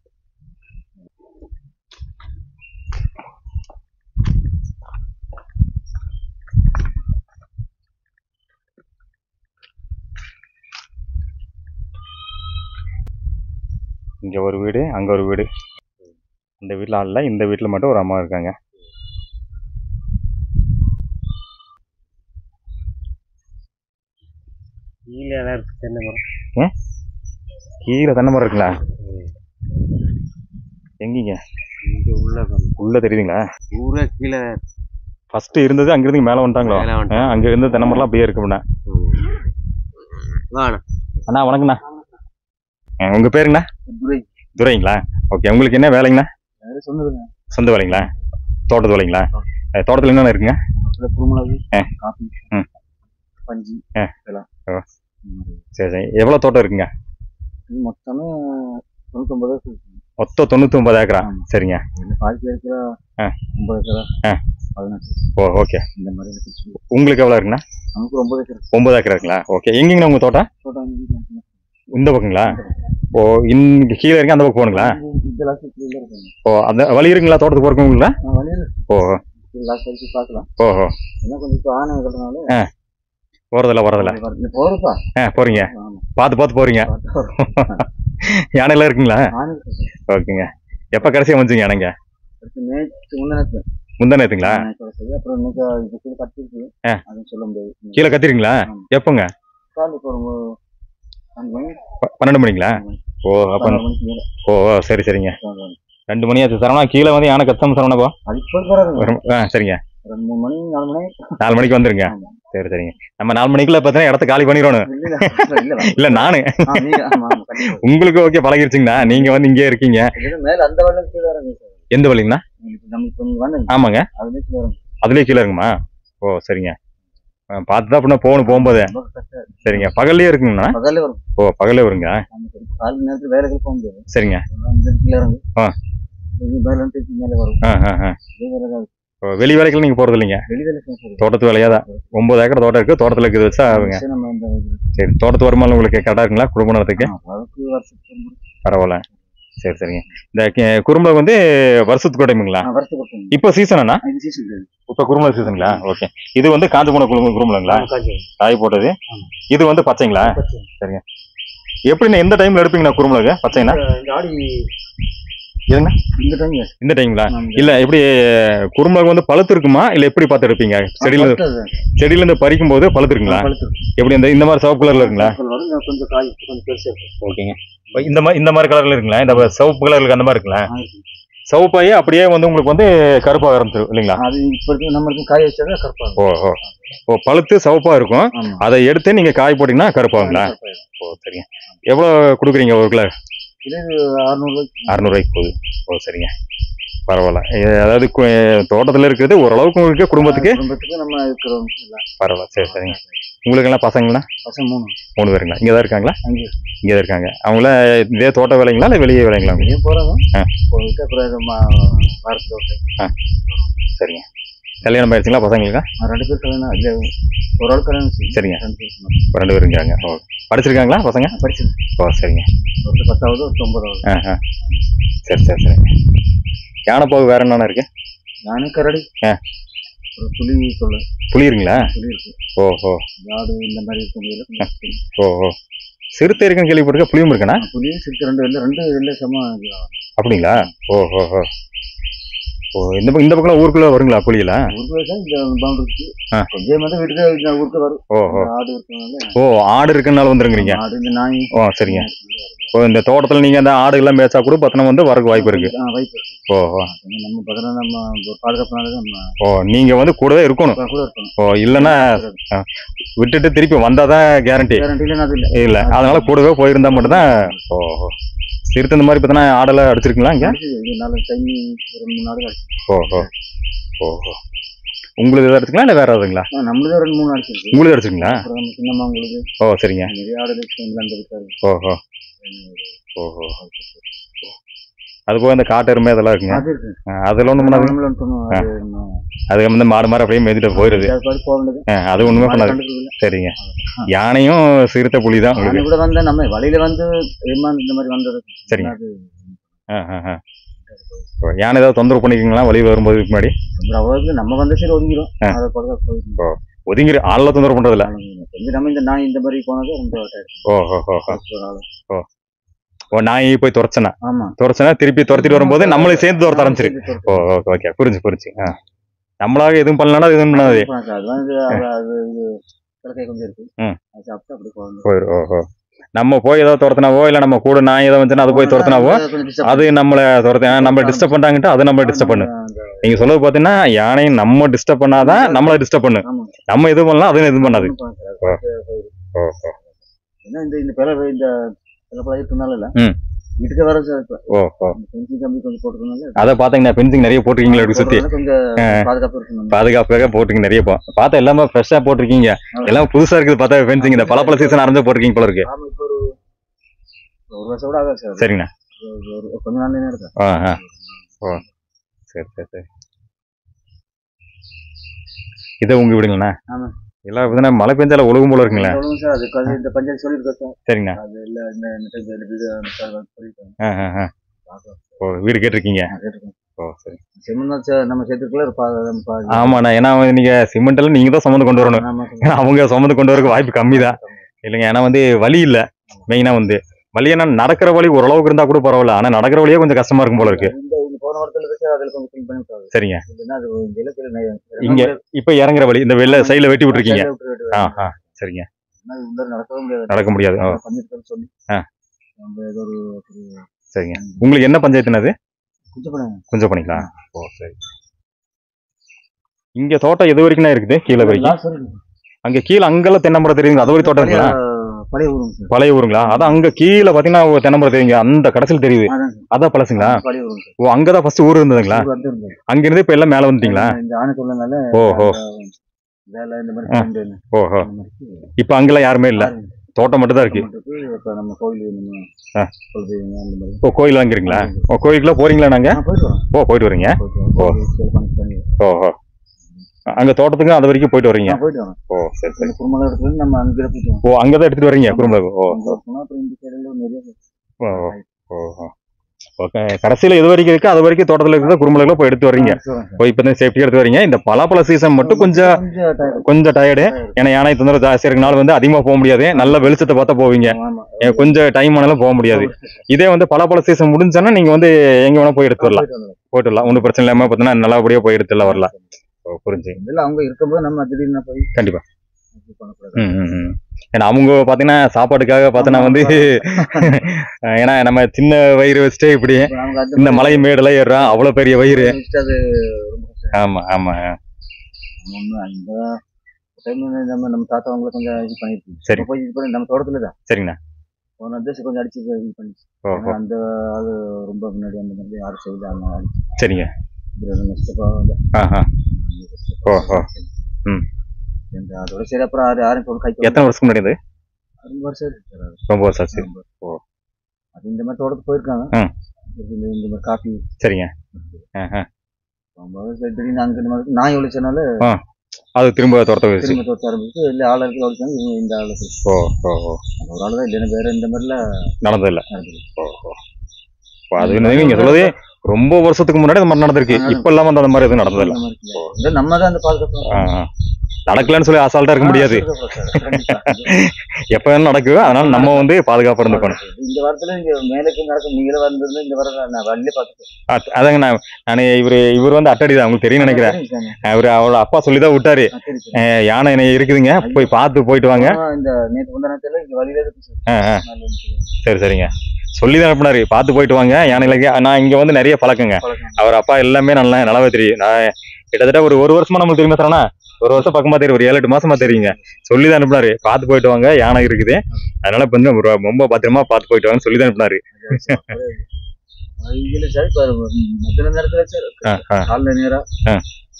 இங்கே ஒரு வீடு அங்கே ஒரு வீடு இந்த வீட்டில் ஆள் இல்லை இந்த வீட்டில் மட்டும் ஒரு அம்மா இருக்காங்க கீழே எல்லாம் இருக்கு தென்னை மரம் கீழே தென்னை மரம் இருக்குங்களா எங்கீங்க இங்க உள்ள பாருங்க. உள்ளே தெரியுதுங்களா ஊரே கீழே ஃபர்ஸ்ட் இருந்தது அங்கிருந்து மேலே வந்துட்டாங்களோ மேல ஆ, வந்துட்டாங்க. அங்க இருந்து தென்னை மரம்லாம் அப்படியே இருக்கும்ண்ணா வாண்ணா அண்ணா வணக்கண்ணா ஆ, உங்க பேருங்கண்ணா துரை துரைங்களா ஓகே உங்களுக்கு என்ன வேலைங்கண்ணா யாரும் சொன்னதுங்க சொந்த வேலைங்களா தோட்டத்து வேலைங்களா அஹ், தோட்டத்துல என்னென்ன இருக்குங்க குருமிளகு ஆ. காபி ம். பஞ்சு ஆ. இதெல்லாம் ஓ. இந்த மாதிரி. சரி சரி எவ்வளோ தோட்டம் இருக்குங்க இது மொத்தமே தொண்ணூத்தொன்பது ஏக்கர் இருக்கு. மொத்தம் தொண்ணூற்றி ஒன்பது ஏக்கரா ஆமா. சரிங்க இதுல பாக்கி ஏக்கரா ஆ. ஒன்பது ஏக்கரா ஆ. பதினெட்டு ஓ ஓகே இந்த மாதிரி இருக்கு. உங்களுக்கு எவ்வளோ இருக்குண்ணா நமக்கு ஒரு ஒன்பது ஏக்கர் இருக்கு. ஒன்பது ஏக்கர் இருக்குங்களா ஓகே எங்கேங்கண்ணா உங்கள் தோட்டம் தோட்டம் வந்து இங்க இருக்கு. இந்த பக்கங்களா ஓ இங்க கீழே இருக்கு அந்த பக்கம் போகணுங்களா இந்த லாஸ்ட் கீழே இருக்குங்க ஓ அந்த வழி இருக்குங்களா தோட்டத்துக்கு போகிறக்கு உங்களா நான் வழியில ஓ லாஸ்ட் வரைக்கும் பார்க்கலாம் ஓஹோ என்ன கொஞ்சம் இப்போ ஆணை இருக்கிறதுனால போகிறதில்ல வரதில்ல நீ போறப்பா ஆ போகிறீங்க ஆமா பார்த்து பார்த்து போகிறீங்க யானைலாம் இருக்குங்களா ஆணை ஓகேங்க எப்போ கடைசியாக வந்துச்சிங்க யானைங்க அடுத்து நேற்று முந்தினத்து முந்தா நேற்றுங்களா அப்புறம் இன்னைக்கு இது கீழே கட்டிருக்கு ஆ. அதுவும் சொல்ல முடியாது கீழே கத்திருங்களா ஆமா. எப்போங்க காலை இப்போ ஒரு அஞ்சு மணி ப- பன்னெண்டு மணிங்களா ஓ அப்போ பதினோரு மணிக்கு மேல ஓ ஓ, சரி சரிங்க உட்காந்து. ரெண்டு மணி ஆச்சு சரவணா கீழே வந்து யானை கத்தம் சரவணா போ அது இப்போ வராதுங்க வரும். ஆ சரிங்க ரெண்டு மூணு மணி நாலு மணி நாலு மணிக்கு வந்துருங்க ஆமா. சரி சரிங்க நம்ம நாலு மணிக்குள்ள பார்த்தீங்கன்னா இடத்த காலி பண்ணிடணும் இல்ல இல்ல இல்ல இல்ல நானு ஆ, நீங்க ஆமா ஆமா கண்டிப்பா உங்களுக்கு ஓகே பழகிருச்சுங்கண்ணா நீங்க வந்து இங்கே இருக்கீங்க இது மேல அந்த வெள்ளம் கீழே இறங்குங்க சார் எந்த வழிங்கண்ணா இப்போ நம்ம இப்போ நீங்க வாங்க ஆமாங்க அதுலேயே கீழே இறங்கும் அதுலயே கீழே இருக்குமா ஓ சரிங்க ஆ, பார்த்து தான் அப்படின்னா போகணும் போகும்போது ரொம்ப கஷ்டம் சரிங்க பகல்லையே இருக்குங்கண்ணா பகல்ல வரும் ஓ பகல்லே வருங்க நம்ம சரி, காலை நேரத்துல வேலைக்கு போக முடியாது சரிங்க அந்த கீழே இறங்கும் ஆ. இது மேல திருப்பி மேலே வரும் ஆ ஆ ஆ இதே வேலை தான் ஓ, வெளி வேலைக்கெல்லாம் நீங்க போறது இல்லைங்க வெளி வேலை செய்ய சொல்லுங்க. தோட்டத்து வேலையா தான் ஒன்பது ஏக்கர் தோட்டம் இருக்கு தோட்டத்துல இருக்குது வச்சா ஆகுங்க சரி, நம்ம இந்த இது- சரி தோட்டத்து வருமானம் உங்களுக்கு கரெக்டாக இருக்குங்களா குடும்ப நடத்துக்கு ஆ, அதுக்கு வருஷத்துக்கு ஒரு முறை. பரவாயில்ல சரி சரிங்க இந்த கே- குறும்புல வந்து வருஷத்துக்கு டைமுங்களா ஆ, வருஷத்துக்கு ஒரு time. இப்போ சீசனா ஆ, இது season கிடையாது. இப்போ குறும்புல சீசனுங்களா ஓகே இது வந்து காஞ்ச போன குறும்பு குறும்புலங்களா ஆ, காய்ச்சி. காய் போட்டது ஆமா. இது வந்து பச்சைங்களா பச்சை. எப்படிண்ணா எந்த டைம்ல எடுப்பீங்கண்ணா குறும்புலகு பச்சைனா இந்த ஆடி எதுங்க இந்த டைம் இந்த டைம்ங்களா ஆமா. இல்ல எப்படி குறும்புலகு வந்து பழுத்து இருக்குமா இல்ல எப்படி பார்த்து எடுப்பீங்க செடியில இருந்து- செடியில இருந்து பறிக்கும் போது பழுத்து இருக்குங்களா எப்படி இந்த இந்த மாதிரி சிவப்பு கலர்ல இருக்குங்களா கொஞ்சம் காய் கொஞ்சம் பெருசா இருக்கும் ஓகேங்க இப்ப இந்த மாதிரி இந்த மாதிரி கலர்ல இருக்குங்களா இந்த சிவப்பு கலர்ல அந்த மாதிரி இருக்குங்களா ஆ, இருக்கு. சிவப்பாயே அப்படியே வந்து உங்களுக்கு வந்து கருப்பாக ஆரம்பிச்சிடும் இல்லைங்களா அது இப்ப இருக்கு நம்ம இருக்கு காய வச்சா கருப்பா இருக்கும் ஓ ஓ ஓ பழுத்து சிவப்பா இருக்கும் ஆமா அதை எடுத்து நீங்க காய் போட்டீங்கன்னா கருப்பாகுங்களா கருப்பாயிடும். ஓ சரிங்க எவ்வளோ கொடுக்குறீங்க ஒரு கிலோ இது அறுநூறு ரூபாய்க்கு அறநூறுவாய்க்கு போகுது ஓ சரிங்க பரவாயில்ல ஏ, அதாவது கு- தோட்டத்துல இருக்கிறது ஓரளவுக்கு உங்களுக்கு குடும்பத்துக்கு குடும்பத்துக்கு நம்ம இருக்கிறோம் எல்லாம். பரவாயில்ல சரி சரிங்க உங்களுக்கு எல்லாம் பசங்களா பசங்க மூணு மூணு பேருங்களா இங்கே தான் இருக்காங்களா அங்கே இங்கே தான் இருக்காங்க அவங்கள இதே தோட்ட வேலைங்களா இல்லை வெளியே வேலைங்களா அவங்க? வெளியே போறாங்க ஆ. போயிட்டு அப்புறம் இது மா- வாரத்துக்கு ஒரு time. சரிங்க கல்யாணம் ஆயிடுச்சுங்களா பசங்களுக்கா ஆ, ரெண்டு பேர் கல்யாணம் இல்ல ஒரு ஆள் கல்யாணம் செய்யும். சரிங்க. ரெண்டு பேர் சும்மா. இப்போ ரெண்டு பேரும் இருக்காங்க ஓ படிச்சிருக்காங்களா பசங்க நான் படிச்சது ஓ சரிங்க ஒருத்தர் பத்தாவது ஒருத்தர் ஒன்பதாவது ஆ ஆ சரி சரி சரிங்க யானைப்பாவு வேற என்னென்ன இருக்கு நானே கரடி ஆ. ஒரு புலி சொல்ல புளியுங்களா புலி இருக்கு ஓ ஓ ஆடு இந்த மாதிரி இருக்கிறதுல கொஞ்சம் புலி. ஓ ஓ சிறுத்தை இருக்குன்னு கேள்விப்பட்டிருக்க புளியும் இருக்குண்ணா புலி சிறுத்தை ரெண்டு இல்லை ரெண்டு இல்லை சம இது. அப்படிங்களா ஓ ஓ ஓ ஓ இந்த பக்கம் இந்த பக்கம் ஊருக்குள்ள வருங்களா புலியில ஊருக்கு தான் இந்த பவுண்டரிக்கு ஆ. கொஞ்சம் வந்து வீட்டுக்கு இந்த ஊருக்கு வரும் ஓ ஓ ஆடு இருக்கனால ஓ ஆடு இருக்குனால வந்துருங்கிறீங்க ஆடு இந்த நாய் ஓ சரிங்க ஓ இந்த தோட்டத்துல நீங்க அந்த ஆடு எல்லாம் மேய்ச்சா கூட பத்தினம் வந்து வரக்கு வாய்ப்பு இருக்கு ஆ, வாய்ப்பு இருக்கு ஓ ஓ நம்ம பக்கத்துல நம்ம ஒரு பாதுகாப்புனால தான் நம்ம ஓ நீங்க வந்து கூடவே இருக்கணும் கூட கூட இருக்கணும் ஓ இல்லைன்னா விட்டுட்டு திருப்பி வந்தாதான் கேரண்டி கேரண்டி இல்லைன்னா அது இல்லை இல்ல அதனால கூடவே போயிருந்தா மட்டும்தான் ஓ ஓ. சிறுத்தை இந்த மாதிரி பார்த்தீங்கன்னா ஆடெல்லாம் அடிச்சிருக்கீங்களா இங்க இது நாலு டைம் ரெண்டு மூணு நாடு அடிச்சு ஓ ஓ ஓ ஓ. உங்களுக்கு எதாவது அடிச்சுங்களா இல்லை வேற எதுங்களா நம்மளுக்கு ரெண்டு மூணு அடிச்சிருக்கு உங்களுக்கு அடிச்சுங்களா அப்புறம் நம்ம சின்னம்மா உங்களுக்கு ஓ சரிங்க நிறைய ஆடு இருக்கு அந்த இருக்காரு ஓஹோ ஓஹோ அது போக இந்த காட்டு எருமை அதெல்லாம் இருக்குங்க அது இருக்கு ஆ, அதெல்லாம் ஒன்றும் பண்ணாது நம்மளும் ஒண்ணும் அது இன்னும் அது வந்து மாடு மாடு அப்படியே மேய்ச்சிட்டு போயிடுது அது பாட்டு போக வேண்டியது ஆ, அது ஒண்ணுமே பண்ணாது கண்டுக்கிறது இல்ல. சரிங்க யானையும் சிறுத்தை புலி தான் உங்களுக்கு நானே கூட வந்தேன் நம்ம வழியில வந்து ஏமாந்து இந்த மாதிரி வந்தது சரிங்க. அது ஆ, ஆ, ஆ. ஓ, யானை ஏதாவது தொந்தரவு பண்ணிக்கிங்களா வழியில் வரும்போது முன்னாடி அப்புறம் அவ்வளவு நம்ம வந்த சரி ஒதுங்கிடும் ஆ. அதை பக்கம் போயிடும் ஒதுங்கி ஆளெல்லாம் தொந்தரவு பண்றதில்ல கொஞ்சம் நம்ம இந்த நாய் இந்த மாதிரி போனது ரொம்ப tired. ஓ ஓ ஓ ஓ. ஒரு ஆளு. ஓ நாய் போய் துரச்சனா ஆமா துரச்சனா திருப்பி துரத்திட்டு வரும்போது நம்மளே சேர்ந்து துரத்த ஆரம்பிச்சிரு ஓ ஓகே ஓகே புரிஞ்சு புரிஞ்சு ஆ நம்மளாக எதுவும் பண்ணலன்னா அது எதுவும் பண்ணாது அது வந்து அது அது இது கிழக்கை கொஞ்சம் இருக்கு ம். அது சாப்பிட்டு அப்படி போகணும் போயிடும் ஓஹோ நம்ம போய் ஏதோ துரத்தினாவோ இல்லை நம்ம கூட நாய் ஏதோ வந்துச்சுன்னா அது போய் துரத்தினாவோ அது நம்மளை துரத்து நம்மளை டிஸ்டர்ப் பண்ணிட்டாங்கட்டு அது நம்மளை டிஸ்டர்ப் பண்ணு நீங்க சொல்றது பாத்தீங்கன்னா யானை நம்ம டிஸ்டர்ப் பண்ணாதான் நம்மள டிஸ்டர்ப் பண்ணு நம்ம எது பண்ணலாம் அதுவும் எதுவும் பண்ணாது ஓ, ஓ, ஏன்னா இந்த இந்த பிளவு இந்த பிளப்பழம் இருக்கனால இல்ல ம். வீட்டுக்கு வர சார் இப்ப ஓ ஓ பெஞ்சி கம்பி கொஞ்சம் போட்டுக்கனால அதை பாத்தீங்கன்னா பென்சிங் நிறைய போட்டிருக்கீங்களா அப்படி சுத்தி கொஞ்சம் பாதுகாப்பு இருக்கணும் பாதுகாப்பாக போட்டிருக்கீங்க நிறைய போ பார்த்தா எல்லாமே ஃப்ரெஷ்ஷா போட்டிருக்கீங்க எல்லாம் புதுசா இருக்குது பார்த்தா ஃபென்சிங் இந்த பல பல சீசன் அரைஞ்சு போட்டிருக்கீங்க போல இருக்கு ஆமா இப்போ ஒரு ஒரு வருஷம் கூட ஆகாது சார் சரிங்கண்ணா ஒரு- ஒரு கொஞ்ச நாள் இருக்கு ஆ ஆ ஓ சரி சரி சரி இது உங்க வீடுங்கண்ணா ஆமா. எல்லாம் பார்த்தீங்கன்னா மழை பெஞ்சால ஒழுகும் போல இருக்குங்களா சொல்லுங்க சார் அதுக்கு அது இந்த பஞ்சாயத்து சொல்லியிருக்கோம் சார் சரிங்கண்ணா அது இல்ல இந்த இந்த time ல வீடு அந்த சார் வந்து சொல்லியிருக்காங்க ஆ ஆ ஆ பார்க்கலாம். ஓ வீடு கேட்டிருக்கீங்க நான் கேட்டுருக்கேன். ஓ சரி செம்மண் தான் சார் நம்ம சேர்த்துக்குள்ள ஒரு பா- நம்ம பா- ஆமாண்ணா ஏன்னா வந்து நீங்க சிமெண்ட் எல்லாம் நீங்க தான் சுமந்து கொண்டு வரணும் ஆமா ஏன்னா அவங்க சுமந்து கொண்டு வரக்கு வாய்ப்பு கம்மி தான் இல்லைங்க ஏன்னா வந்து வழி இல்லை மெயினா வந்து வழி ஏன்னா நடக்கிற வழி ஓரளவுக்கு இருந்தா கூட பரவாயில்ல ஆனா நடக்கிற வழியே கொஞ்சம் கஷ்டமா இருக்கும் போல இருக்கு இந்த இந்த போன வாரத்துல இருக்கு சார் அதில் கொஞ்சம் clean பண்ணி விட்டாங்க. சரிங்க இல்லைன்னா அது இந்த இலக்கில நெ- இங்க இப்ப இறங்குற வழி இந்த வெள்ள சைடுல வெட்டி விட்டுருக்கீங்க சைடுல விட்டு விட்டு ஆ ஆ சரிங்க ஏன்னா இது உள்ள நடக்கவே முடியாது நடக்க முடியாது ஓ பண்ணிருக்கேன்னு சொல்லி ஆ. நம்ம ஏதோ ஒரு ஒரு சரிங்க உங்களுக்கு என்ன பஞ்சாயத்துனது கொஞ்சம் பண்ணுங்க கொஞ்சம் பண்ணிக்கலாம் ஓ சரி இங்க தோட்டம் எது வரைக்கும் இருக்குது கீழே வரைக்கும் லாஸ்ட் வரைக்கும். அங்க கீழே அங்கெல்லாம் தென்னமரம் தெரியுங்க அது வரைக்கும் தோட்டம் பழைய இருக்குங்களா பழைய ஊருங்க சார் பழைய ஊருங்களா அதான் அங்க கீழே பாத்தீங்கன்னா ஒரு தென்னமரம் தெரியுங்க அந்த கடைசியில் தெரியுது அதான் சார். அதான் பழசுங்களா பழைய ஊருங்க சார் ஓ அங்கதான் ஃபர்ஸ்ட் ஊர் இருந்ததுங்களா ஊர் வந்து இருந்தது. அங்க இருந்து இப்ப எல்லாம் மேல வந்துட்டீங்களா இந்த ஆணை சொல்லனால ஓஹோ. வேலை இந்த மாதிரி ஆ. பண்ணிட்டு ஓஹோ இந்த மாதிரி இப்ப அங்கெல்லாம் யாருமே இல்ல தோட்டம் மட்டும் தான் இருக்கு பண்ணிட்டு இப்ப நம்ம கோயில் நம்ம ஆ. குலதெய்வம் அந்த மாதிரி ஓ கோயில் வாங்கிறீங்களா ஓ கோயிலுக்குலாம் போறீங்களா நாங்க ஆ, போயிட்டு வரோம் ஓ போயிட்டு வரீங்க போயிட்டு வரோம். ஓ. கோயில் சேல் பண்ணி பண்ணி ஓஹோ அங்க தோட்டத்துக்கு அது வரைக்கும் போயிட்டு வரீங்க ஆ, போயிட்டு வரோம் ஓ சரி சரி இந்த குடும்பம் இடத்துல நம்ம அங்கே போயிட்டு வரோம் ஓ அங்கதான் எடுத்துட்டு வரீங்க குடும்பம் ஓ அங்க போனா அப்புறம் இந்த சைடுல நிறைய ஓ ஓ ஓ ஓகே கடைசியில எது வரைக்கும் இருக்கு அது வரைக்கும் தோட்டத்துல இருக்கிற குறும்பலங்களை போய் எடுத்து வர்றீங்க ஓ இப்போ தான் சேஃப்டி எடுத்து வரீங்க இந்த பலாப்பழ சீசன் மட்டும் கொஞ்சம் கொஞ்சம் tired. கொஞ்சம் டயர்டு ஏன்னா யானை தொந்தரவு ஜாஸ்தியா இருக்கனால வந்து அதிகமா போக முடியாது நல்ல வெளிச்சத்தை பார்த்தா போவீங்க ஆமா. ஏ, கொஞ்சம் டைம் ஆனாலும் போக முடியாது இதே வந்து பலாப்பழ சீசன் முடிஞ்சானா நீங்க வந்து எங்க வேணா போய் எடுத்து வரலாம் போயிட்டு வரோம். போயிட்டு வரலாம் ஒன்றும் பிரச்சனை இல்லாம பார்த்தீங்கன்னா நல்லபடியா போய் எடுத்துலாம் வரலாம் ஓ புரிஞ்சு இல்ல அவங்க இருக்கும்போது நம்ம திடீர்னு போய் கண்டிப்பா இது பண்ணக்கூடாது. ம் ம், ம் ஏன்னா அவங்க பார்த்தீங்கன்னா சாப்பாட்டுக்காக பார்த்தோன்னா வந்து ஏன்னா நம்ம சின்ன வயிறு வச்சுட்டு இப்படி அப்புறம் அவங்க அந்த இந்த மலை மேடெல்லாம் ஏறுறோம் அவ்வளவு பெரிய வயிறு வச்சுட்டு அது ரொம்ப கஷ்டம். ஆமா ஆமா நம்ம ஒண்ணும் அந்த டைம் நம்ம நம்ம தாத்தா அவங்கள கொஞ்சம் இது பண்ணிருக்கோம் சரி. போய் இது பண்ணி நம்ம தோட்டத்துல தான் சரிங்கண்ணா போன அட்ரஸ் கொஞ்சம் அடிச்சு இது பண்ணி ஓ ஏன்னா அந்த ஆளு ரொம்ப முன்னாடி அந்த மாதிரி யாரும் செய்யல அந்த அடிச்சு சரிங்க இது நம்ம சித்தப்பா வந்து ஆஹா ஓ, ஓ. ம். இந்த அதோட சரி அப்புறம் யாரும் யாரும் சொல்ல கை எத்தனை வருஷம் முன்னாடி இது ரொம்ப வருஷம் இருக்கு சார் அது. ரொம்ப வருஷம் ஆச்சு ரொம்ப. ஓ. அது இந்த மாதிரி தோட்டத்துக்கு போயிருக்காங்க ம். இந்த இந்த மாதிரி காஃபி சரிங்க ஆஹா. ரொம்ப வருஷம் திடீர்னு அங்க இந்த மாதிரி நாய் ஒழிச்சனால அது திரும்ப துரத்த வச்சு திரும்ப தோட்ட ஆரம்பிச்சு இல்லை ஆள் இருக்கு ஒழிச்சாங்க இவங்க இந்த ஆளு ஓ ஓ ஓ அந்த ஒரு ஆள் தான் இல்லைன்னா வேற இந்த மாதிரிலாம் நடந்ததில்ல நடந்தது ஓ ஓ இப்போ அது என்னது நீங்க சொல்றது ரொம்ப வருஷத்துக்கு முன்னாடி அந்த மாதிரி நடந்திருக்கு இப்ப இல்லாம அந்த மாதிரி எதுவும் நடந்ததில்ல அந்த மாதிரி இல்லை. இல்லை, நம்ம தான் அந்த பாதுகாப்பு ஆ, ஆ. நடக்கலன்னு சொல்லி அசால்ட்டா இருக்க முடியாது கண்டிப்பா. எப்ப வேணாலும் நடக்குது அதனால நம்ம வந்து பாதுகாப்பா இருந்துக்கணும் இந்த வாரத்துல இங்க மேலக்கு நடக்கும் நீங்களும் வந்திருந்து இந்த வாரம் நான் வழியில பாத்துட்டேன் அத்- அதாங்க நான் நான் இவரு இவர் வந்து அட்டடி தான் உங்களுக்கு தெரியும் நினைக்கிறேன் அவரு அவரோட அப்பா சொல்லி தான் விட்டாரு அஹ் யானை இணை இருக்குதுங்க போய் பார்த்து போயிட்டு வாங்க இந்த நேற்று முந்தா நேரத்துல இங்க வழியில இருக்கு சார். ஆ, ஆ. நல்ல ஒரு சொல்லுவாங்க. சரி சரிங்க சொல்லி தான் அனுப்புனாரு பார்த்து போயிட்டு வாங்க யானைகளுக்கு நான் இங்க வந்து நிறைய பழக்கங்க பழக்கம். அவர் அப்பா எல்லாமே நல்லா நல்லாவே தெரியும் நான் கிட்டத்தட்ட ஒரு ஒரு வருஷமா நம்மளுக்கு தெரியுமா தரேன்னா ஒரு வருஷம் பக்கமா தெரியும் ஒரு ஏழு எட்டு மாசமா தெரியுங்க சொல்லி தான் அனுப்புனாரு பார்த்து போயிட்டு வாங்க யானை இருக்குது அதனால இப்ப வந்து ஒரு ரொம்ப பத்திரமா பார்த்து போயிட்டு வாங்கன்னு சொல்லி தான் அனுப்புனாரு இதுல சார் இப்ப மத்தியான நேரத்துல சார் ஆ, ஆ. காலைல நேரம் ஆ.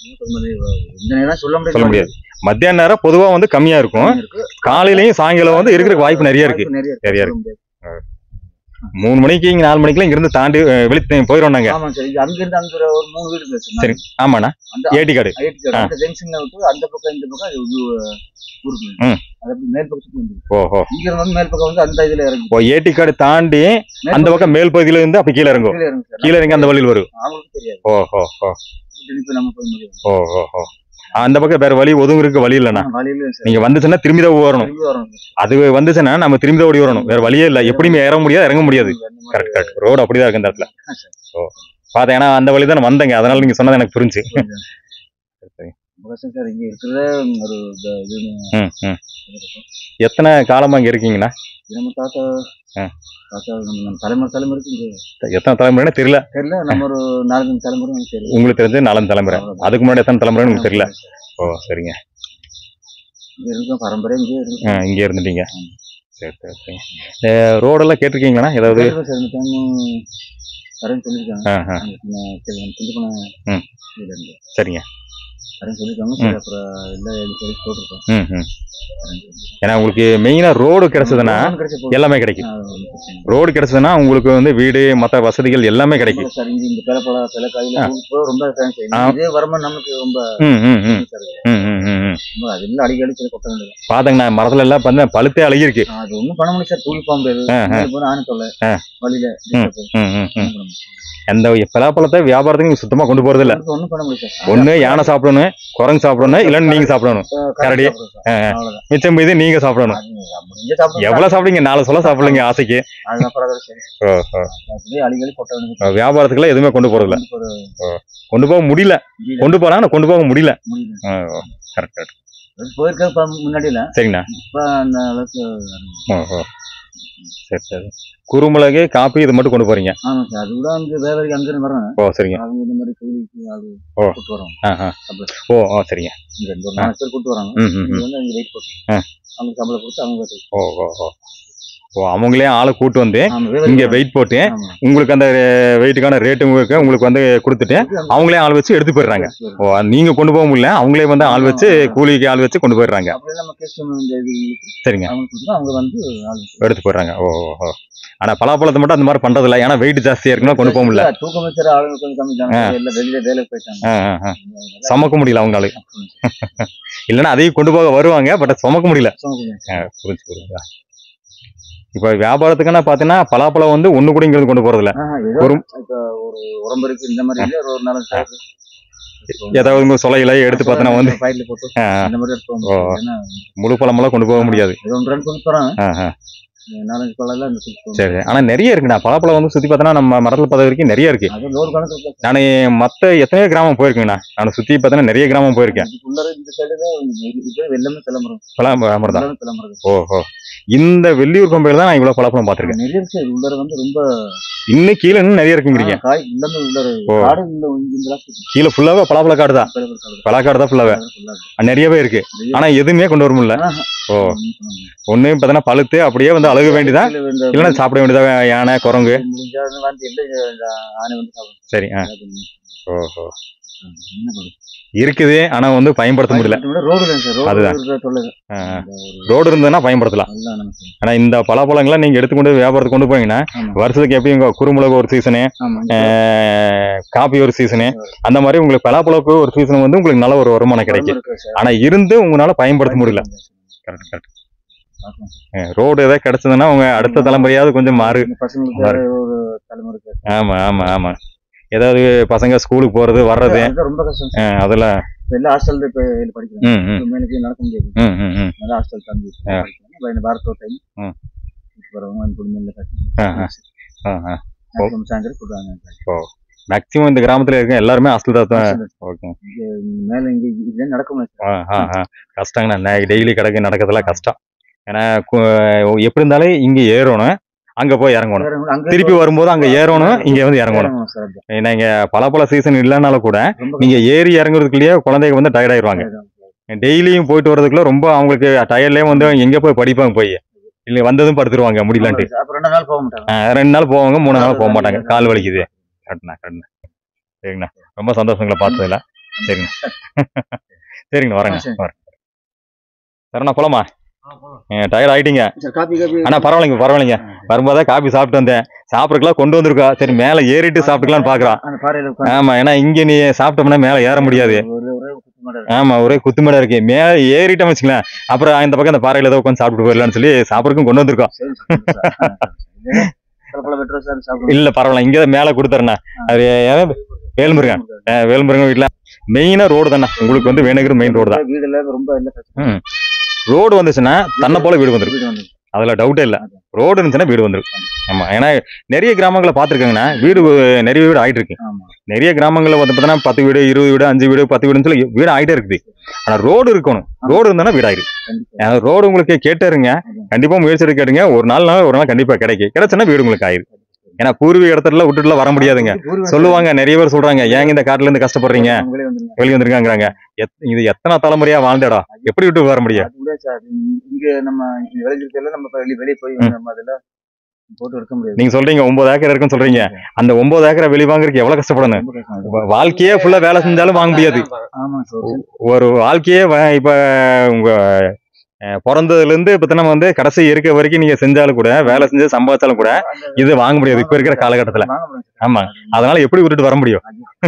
இந்த நேரம் சொல்ல முடியாது சொல்ல முடியாது மத்தியான நேரம் பொதுவா வந்து கம்மியா இருக்கும் இருக்கு. காலையிலயும் சாயங்காலம் வந்து இருக்கிற வாய்ப்பு நிறைய இருக்கு வாய்ப்பு நிறைய நிறைய சொல்ல முடியாது. மூணு மணிக்கு இங்க நாலு மணிக்கெல்லாம் இங்க இருந்து தாண்டி அஹ், வெளி போயிடும் நாங்க ஆமா சார் இங்க அங்க இருந்து அங்க ஒரு ஒரு மூணு வீடு இருக்கு சார். சரி. ஆமாண்ணா அந்த ஏடி காடு ஐடி கார்டு, அந்த ஜங்ஷன்ல விட்டு அந்த பக்கம் இந்த பக்கம் அது இது, ஊருக்கு ம். அது அப்படி மேல் பக்கத்துக்கு வந்து ஓஹோ இங்க இருந்து வந்து மேல் பக்கம் வந்து அந்த இதுல இறங்கி ஓ ஏடி காடு தாண்டி மேல் அந்த பக்கம் மேல் பகுதியில இருந்து அப்படி கீழே இறங்கும் கீழே இறங்கும் சார். கீழே இறங்கி அந்த வழியில் வரும் அவங்களுக்கு தெரியாது ஓஹோ ஓ திருப்பி நம்ம போய் முடியும் ஓ ஓ ஓ அந்த பக்கம் வேற வழி ஒதுங்குறதுக்கு வழி இல்லைண்ணா வழியில சார் நீங்க வந்துச்சுன்னா திரும்பி தான் வரணும் திரும்பி வரணும் அது வந்துச்சுன்னா நம்ம திரும்பி தான் ஓடி வரணும் வேற வழியே இல்லை எப்படியுமே ஏற முடியாது இறங்க முடியாது அந்த மாதிரி கரெக்ட் கரெக்ட் ரோடு அப்படிதான் இருக்கு இந்த இடத்துல ஆ, சார். ஓ பார்த்தேன் ஏன்னா அந்த வழி தான் வந்தேங்க அதனால நீங்க சொன்னது எனக்கு புரிஞ்சு முகசன் சார் இங்க இருக்கிறத ஒரு இந்த இது ம் ம் எத்தனை காலமா இங்க இருக்கீங்கண்ணா நம்ம தாத்தா ஆ. தாத்தா நம்ம நம்ம தலைமுறை தலைமுறைக்கு இங்க எத்தனை தலைமுறைன்னு தெரியல தெரியல நம்ம ஒரு நாலஞ்சு தலைமுறை நமக்கு தெரியும் உங்களுக்கு தெரிஞ்சு நாலஞ்சு தலைமுறை அதுக்கு முன்னாடி எத்தனை தலைமுறைன்னு உங்களுக்கு தெரியல ஓ சரிங்க இங்க இருக்கோம் பரம்பரை இங்கே இருக்கு ஆ, இங்கே இருந்துட்டீங்க சரி சரி சரிங்க அஹ், ரோடெல்லாம் கேட்டிருக்கீங்கண்ணா ஏதாவது சார் இந்த டைம் வரேன்னு சொல்லியிருக்காங்க ஆ ஆ அங்க சின்ன- சரி, நம்ம சின்ன பண்ண ம். இதுல இருந்து சரிங்க வரேன்னு சொல்லியிருக்காங்க சரி அப்புறம் எல்லாம் எழுதி எழுதி போட்டிருக்கோம் ம் ம் வரேன்னு சொல்லி. ஏன்னா உங்களுக்கு மெயினாக ரோடு கிடைச்சதுன்னா loan கிடைச்ச போதும். எல்லாமே கிடைக்கும் ஆ, ஒண்ணும் பிரச்சனை இல்லை. ரோடு கிடைச்சதுன்னா உங்களுக்கு வந்து வீடு மற்ற வசதிகள் எல்லாமே கிடைக்கும் சார் இங்க இந்த பிளப்பழ பிளக்காயில ரொம்ப ஃபேன்ஸ் ஆ. இதே வருமானம் நமக்கு ரொம்ப ம் ம் ம் சார் ம் ம் ம் ம் ரொம்ப அதெல்லாம் அடிக்கடி சில கொட்ட வேண்டியது பார்த்தங்கண்ணா மரத்துல எல்லாம் பண்ண பழுத்தே அழகிருக்கு அது ஒண்ணும் பண்ண முடியாது சார் தூக்கி போக முடியாது ஆ, ஆ. மேல போனா ஆணை தொல்லை ஆ. வழியில ம் ம் ம் ம் அந்த பலாப்பழத்தை வியாபாரத்துக்கு நீங்க சுத்தமா கொண்டு போறது இல்ல ஒண்ணும் பண்ண முடியாது சார் ஒண்ணு யானை சாப்பிடணும் குரங்கு சாப்பிடணும் இல்லைன்னு நீங்க சாப்பிடணும் கரடி. ஆ, ஆ. அவ்வளவுதான் மிச்சம் மீது நீங்க சாப்பிடணும் அது முடிஞ்ச சாப்பிடுங்க எவ்வளவு சாப்பிடுங்க நாலு சொல்ல சாப்பிடுங்க ஆசைக்கு அது அப்புறம் அதோட சரி ஓ, ஓ. அப்படியே அடிக்கடி கொட்ட வேண்டியது வியாபாரத்துக்குலாம் எதுவுமே கொண்டு போறது இல்ல கொண்டு போக முடியல கொண்டு போறாங்க ஆனா கொண்டு போக முடியல முடியல கரெக்ட் கரெக்ட் அது போயிருக்க இப்ப முன்னாடி இல்ல சரிங்கண்ணா இப்ப அந்த அளவுக்கு ஓ ஓ சரி சரி குருமிளகு காப்பி இது மட்டும் கொண்டு போறீங்க ஆமா சார் அது கூட வந்து வேலைக்கு அங்க இருந்து வர்றாங்க ஓ சரிங்க அவங்க இந்த மாதிரி கூலிக்கு ஆளு ஓ. கூட்டு வரோம் ஆ ஆ ஓ ஓ சரிங்க இங்க இருந்து ஒரு நாலு பேர் கூட்டு வராங்க ம் ம் இங்க ம் வந்து அங்க வெயிட் போட்டு ஆ. அவங்க சம்பளம் கொடுத்து அவங்க எடுத்து- ஓ ஓ ஓ ஓ அவங்களே ஆளை கூட்டு வந்து ஆமா, இங்க விவசாயம். வெயிட் போட்டு ஆமா. உங்களுக்கு அந்த வெயிட்டுக்கான ரேட்டு உங்களுக்கு வந்து கொடுத்துட்டு அவங்களே ஆள் வச்சு எடுத்து போயிடுறாங்க ஓ நீங்க கொண்டு போக முடியல அவங்களே வந்து ஆள் வச்சு கூலிக்கு ஆள் வச்சு கொண்டு போயிடுறாங்க அப்படியே நம்ம கஸ்டமர் இந்த இது உங்களுக்கு சரிங்க அவங்க கொடுத்தா அவங்க வந்து ஆள் எடுத்து போயிடுறாங்க ஓ ஓ ஓ ஆனா பலாப்பழத்தை மட்டும் அந்த மாதிரி பண்றது இல்ல ஏன்னா வெயிட் ஜாஸ்தியா இருக்குன்னா கொண்டு போக முடியல இல்ல, தூக்கம் வச்சுற ஆளுங்க கொஞ்சம் கம்மி தான் எல்லாம் வெளியில வேலைக்கு போயிட்டாங்க ஆ, ஆ, ஆ. சுமக்க முடியல அவங்களால இல்லைன்னா அதையும் கொண்டு போக வருவாங்க பட் சுமக்க முடியல ஆ, புரிஞ்சு புரியுதா இப்போ வியாபாரத்துக்குன்னா பார்த்தீங்கன்னா பலாப்பழம் வந்து ஒன்று கூட இங்கிருந்து கொண்டு போறதில்ல ஆஹா, ஏதோ ஒரு- இப்ப ஒரு உடம்புக்கு இந்த மாதிரி இல்ல ஒரு நாலு சாக்கு. ஏதாவது உங்க சொலையில எடுத்து பார்த்தோன்னா வந்து ஃபைல்ல போட்டு ஆ, ஆ, இந்த மாதிரி எடுத்து ஓ. ஏன்னா முழு பழமெல்லாம் கொண்டு போக முடியாது ஏதோ ஒன்று ரெண்டு கொடுத்து தராங்க ஆ, ஆ, நாலஞ்சு பழம் இந்த கொடுத்து சரி ஆனா நிறைய இருக்குண்ணா பலாப்பழம் வந்து சுத்தி பார்த்தோன்னா நம்ம மரத்தில் பார்த்த வரைக்கும் நிறைய இருக்கு அது லோடு கணக்கு இருக்கு. நான் மத்த எத்தனையோ கிராமம் போயிருக்கேங்கண்ணா நான் சுத்தி பார்த்தோன்னா நிறைய கிராமம் போயிருக்கேன் இதுக்குள்ளார இந்த சைடு தான் இது எல்லாமே கிளம்புறோம் பலா மரம் தான் எல்லாமே கிளம்புறது ஓஹோ இந்த வெள்ளியூர் கொம்பையில் தான் நான் இவ்வளவு பலாப்பழம் பார்த்திருக்கேன் நிறைய இருக்கு இது உள்ளார வந்து ரொம்ப இன்னும் கீழே இன்னும் நிறைய இருக்குங்கிறீங்க ஆ, காய் எல்லாமே உள்ளார ஓ. காடு இந்த இந்த லாஸ்ட் கீழே ஃபுல்லாவே பலாப்பழ காடு தான் பலாக்காடு தான் ஃபுல்லாவே நிறையவே இருக்கு ஆனா எதுவுமே கொண்டு வர முடியல ஓ ஒண்ணு பார்த்தோன்னா பழுத்து அப்படியே வந்து அழுக வேண்டியதான் இல்லைன்னா சாப்பிட வேண்டியதா யானை குரங்கு முடிஞ்சா வந்து இல்லை இந்த ஆனை வந்து சாப்பிடும் சரி ஆ அது ஓஹோ என்ன பண்ணுறது? இருக்குது ஆனா வந்து பயன்படுத்த முடியல ரோடு இல்லை சார் ரோடு அதுதான். இருக்கிற தொல்லை தான். ஆ, ஆ. இந்த ஒரு ரோடு இருந்ததுன்னா பயன்படுத்தலாம் அதுதான் நமக்கு. ஆனா இந்த பலாப்பழங்கள்லாம் நீங்க எடுத்துக்கொண்டு வியாபாரத்துக்கு கொண்டு போனீங்கன்னா ஆமா. வருஷத்துக்கு எப்பயும் இங்க குறுமிளகு ஒரு சீசனு ஆமா. காப்பி ஒரு சீசனு அந்த மாதிரி உங்களுக்கு பலாப்பழப்பு ஒரு சீசன் வந்து உங்களுக்கு நல்ல ஒரு வருமானம் கிடைக்கும் இருக்கு சார். ஆனா இருந்து உங்களால பயன்படுத்த முடியல கரெக்ட் கரெக்ட் பார்க்கலாம் சார். ரோடு ஏதாவது கிடைச்சதுன்னா உங்க அடுத்த தலைமுறையாவது கொஞ்சம் மாறு இந்த பசங்களுக்கு மாறு. ஒரு தலைமுறைக்கு ஆமா ஆமா ஆமா ஏதாவது பசங்க ஸ்கூலுக்கு போறது வர்றது அதுதான் ரொம்ப கஷ்டம் சார். அஹ், அதெல்லாம் இப்ப எல்லா ஹாஸ்டல் இப்ப இதுல படிக்கிறாங்க ம் ம் இப்ப மேலுக்கு நடக்க முடியாது ம் ம் ம் நல்லா ஹாஸ்டல் தம்பி படிக்கிறாங்க இப்ப இந்த வாரத்தோ டைம் ம். வரவங்க அந்த குடும்பம் ஆ, ஆ. ஆ ஆ மேக்ஸிமம் சாயந்தரம் கூப்பிடுவாங்க மேக்ஸிமம் இந்த கிராமத்துல இருக்க எல்லாருமே ஹாஸ்டல் தான் தான் ஓகே இங்க மேல இங்க இதுல நடக்க முடியாது ஆ ஆ ஆ கஷ்டங்கண்ணா டெய்லி கிடக்கு நடக்கிறதுலாம் கஷ்டம் ஏன்னா கு- எப்படி இருந்தாலும் இங்க ஏறணும் அங்க போய் இறங்கணும் வேற அங்க திருப்பி வரும்போது அங்க ஏறணும் இங்க வந்து இறங்கணும் இறங்கணும் சார் அது. ஏன்னா இங்க பல பல சீசன் இல்லைனாலும் கூட ரொம்ப நீங்க ஏறி இறங்குறதுக்குள்ளேயே குழந்தைங்க வந்து டயர்ட் ஆயிடுவாங்க கஷ்டம். டெய்லியும் போயிட்டு வரதுக்குள்ள ரொம்ப அவங்களுக்கு டயர்ட்லயே வந்து எங்க போய் படிப்பாங்க போய் இல்ல வந்ததும் படுத்துருவாங்க முடியலான்ட்டு அப்புறம் ரெண்டு நாள் போக மாட்டாங்க ஆ, ரெண்டு நாள் போவாங்க மூணு நாள் போக மாட்டாங்க கால் வலிக்குது கரெக்ட்ண்ணா கரெக்ட்ண்ணா சரிங்கண்ணா ரொம்ப சந்தோஷங்களை பார்த்ததுல சரிங்கண்ணா சரிங்கண்ணா வரேங்க ஆ, சரி. வரேன் சரிண்ணா போலாமா டயர்ட் ஆயிட்டீங்க சார் காப்பி காப்பி அண்ணா பரவாயில்லைங்க பரவாயில்லைங்க வரும்போதே காபி சாப்பிட்டு வந்தேன் சாப்பிட்றதுக்குலாம் கொண்டு வந்திருக்கா சரி மேலே ஏறிட்டு சாப்பிட்டுக்கலாம்னு பார்க்குறான் அந்த பாறையில உட்கார்ந்து ஆமா ஏன்னா இங்க நீ சாப்பிட்டோம்னா மேலே ஏற முடியாது ஒரு ஒரே ஒரு குத்து மாடல் ஆமா ஒரே குத்துமேடா இருக்கு மேலே ஏறிட்டோம் வச்சுக்கலாம் அப்புறம் இந்த பக்கம் இந்த பாறையில ஏதோ உட்காந்து சாப்பிட்டு போயிடலாம்னு சொல்லி சாப்பிட்றதுக்கும் கொண்டு வந்திருக்கோம் சரி சார் பல பல பெட்ரோல் சார் சாப்பிடுவோம் இல்ல பரவாயில்ல இங்கே தான் மேலே கொடுத்துறேண்ணா அது ஏன் வேல்முருகன் அஹ் வேல்முருகன் வீட்டில் மெயினாக ரோடு தானே உங்களுக்கு வந்து வேணுங்கிற மெயின் ரோடு தான் வீடு எல்லாம் ரொம்ப இல்ல பிரச்சனை. ரோடு வந்துச்சுன்னா தன்னை போல வீடு வந்துடும் வீடு வந்து அதுல டவுட்டே இல்லை ரோடு இருந்துச்சுன்னா வீடு வந்துடும் ஆமா ஏன்னா நிறைய கிராமங்களை பார்த்துருக்காங்கன்னா வீடு அஹ், நிறைய வீடு ஆயிட்டு இருக்கு ஆமா நிறைய கிராமங்களில் வந்து பார்த்தீங்கன்னா பத்து வீடு இருபது வீடு அஞ்சு வீடு பத்து வீடுன்னு சொல்லி வீடு ஆயிட்டே இருக்குது ஆனா ரோடு இருக்கணும் ரோடு இருந்தா வீடு ஆயிரு கண்டிப்பா ரோடு உங்களுக்கு கேட்டாருங்க கண்டிப்பா முயற்சி எடுத்து கேட்டுங்க ஒரு நாள் நாள் ஒரு நாள் கண்டிப்பா கிடைக்கும் கிடைச்சுன்னா வீடு உங்களுக்கு ஆயிரு ஏன்னா பூர்வீக இடத்துல விட்டுட்டுலாம் வர முடியாதுங்க சொல்லுவாங்க நிறைய பேர் சொல்றாங்க ஏங்க இந்த காட்டுல இருந்து கஷ்டப்படுறீங்க அவங்களே வந்துருங்க. வெளியே வந்திருக்காங்கிறாங்க எத்- இது எத்தனை தலைமுறையா வாழ்ந்தடா எப்படி விட்டு வர முடியும் அது கூட சார் இங்க நம்ம இங்க விளைஞ்சிருக்கல நம்ம இப்ப வெளிய வெளிய போய் ம். நம்ம அதெல்லாம் போட்டு எடுக்க முடியாது நீங்க சொல்றீங்க ஒன்பது ஏக்கர் இருக்குன்னு சொல்றீங்க அந்த ஒன்பது ஏக்கரை வெளியே வாங்குறதுக்கு எவ்வளவு கஷ்டப்படணும் ரொம்ப கஷ்டம் அது. வா- வாழ்க்கையே ஃபுல்லா வேலை செஞ்சாலும் வாங்க முடியாது ஆமா சார் ஒரு வாழ்க்கையே வ- இப்ப உங்க அஹ், பிறந்ததுல இருந்து இப்ப நம்ம வந்து கடைசி இருக்க வரைக்கும் நீங்க செஞ்சாலும் கூட வேலை செஞ்சு சம்பாதிச்சாலும் கூட இது வாங்க முடியாது இப்ப இருக்கிற காலகட்டத்துல வாங்க முடியாது சார். ஆமா. அதனால எப்படி விட்டுட்டு வர முடியும்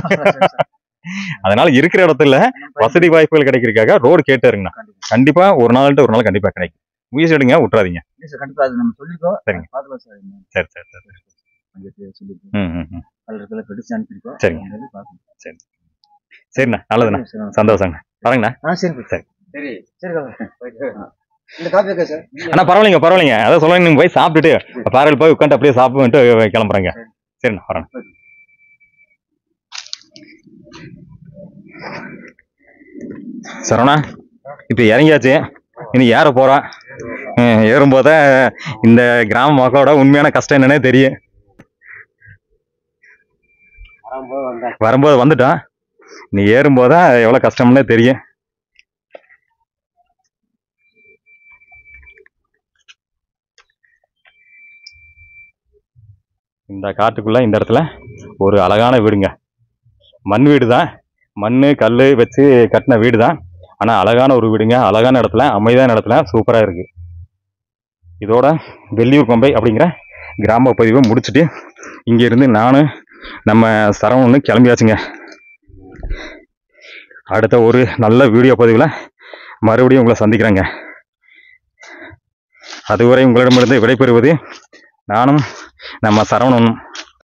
அதனால இருக்கிற இடத்துல வசதி வாய்ப்புகள் கிடைக்கிறதுக்காக ரோடு கேட்டாருங்கண்ணா கண்டிப்பா ஒரு நாள்ட்டு ஒரு நாள் கண்டிப்பா கிடைக்கும் முயற்சி எடுங்க விட்டுறாதீங்க இல்ல சார், கண்டிப்பா அது நம்ம சொல்லிருக்கோம் சரிங்க. பாக்கலாம் சார் என்ன சரி சரி சரி கொஞ்சம் சொல்லிருக்கோம் ம் ம் ம் கலர் பிடிச்சு அனுப்பிருக்கோம் சரிங்க. அது பார்க்கணும். சரிண்ணா நல்லதுண்ணா சரி. சந்தோஷங்க வரேங்கண்ணா ஆ சரி சரி. சரி சரி கலர். இந்த காப்பி இருக்கா சார் அண்ணா பரவாயில்லைங்க பரவாயில்லைங்க அதான் சொல்லுங்க நீங்க போய் சாப்பிட்டுட்டு பாறையில் போய் உட்காந்து அப்படியே சாப்பிட்டு கிளம்புறேங்க சரிண்ணா வரேன் சரவணா இப்போ இறங்கியாச்சு இனி ஏற போறோம் ஹம், ஏறும்போதே இந்த கிராம மக்களோட உண்மையான கஷ்டம் என்னன்னே தெரியும் வரும்போது வந்துட்டோம் நீ ஏறும்போது எவ்வளோ கஷ்டம்னே தெரியும் இந்த காட்டுக்குள்ள இந்த இடத்துல ஒரு அழகான வீடுங்க மண் வீடு தான் மண் கல் வச்சு கட்டின வீடு தான் ஆனால் அழகான ஒரு வீடுங்க அழகான இடத்துல அமைதியான இடத்துல சூப்பராக இருக்கு இதோட வெள்ளியூர் கொம்பை அப்படிங்கிற கிராம பதிவை முடிச்சுட்டு இங்கே இருந்து நானும் நம்ம சரவணனு கிளம்பியாச்சுங்க அடுத்த ஒரு நல்ல வீடியோ பதிவில் மறுபடியும் உங்களை சந்திக்கிறேங்க அதுவரை உங்களிடமிருந்து விடைபெறுவது நானும் நம்ம சரவணனும்